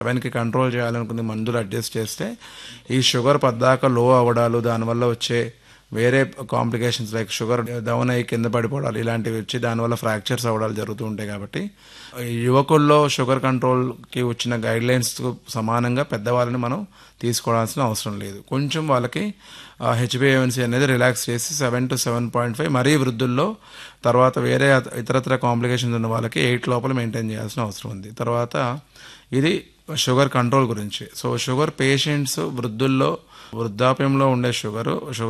సెవెన్కి కంట్రోల్ చేయాలనుకునే మందులు అడ్జస్ట్ చేస్తే ఈ షుగర్ పద్దాక లో అవ్వడాలు దానివల్ల వచ్చే వేరే కాంప్లికేషన్స్ లైక్ షుగర్ డౌన్ అయ్యి కింద పడిపోవడాలు ఇలాంటివి వచ్చి దానివల్ల ఫ్రాక్చర్స్ అవ్వడాలు జరుగుతూ ఉంటాయి కాబట్టి యువకుల్లో షుగర్ కంట్రోల్కి వచ్చిన గైడ్ లైన్స్ సమానంగా పెద్దవాళ్ళని మనం తీసుకోవాల్సిన అవసరం లేదు కొంచెం వాళ్ళకి హెచ్బిఏవన్సీ అనేది రిలాక్స్ చేసి seven to seven point five మరీ వృద్ధుల్లో తర్వాత వేరే ఇతరత్ర కాంప్లికేషన్స్ ఉన్న వాళ్ళకి ఎయిట్ లోపల మెయింటైన్ చేయాల్సిన అవసరం ఉంది తర్వాత ఇది షుగర్ కంట్రోల్ గురించి సో షుగర్ పేషెంట్స్ వృద్ధుల్లో వృద్ధాప్యంలో ఉండే షుగర్ షుగర్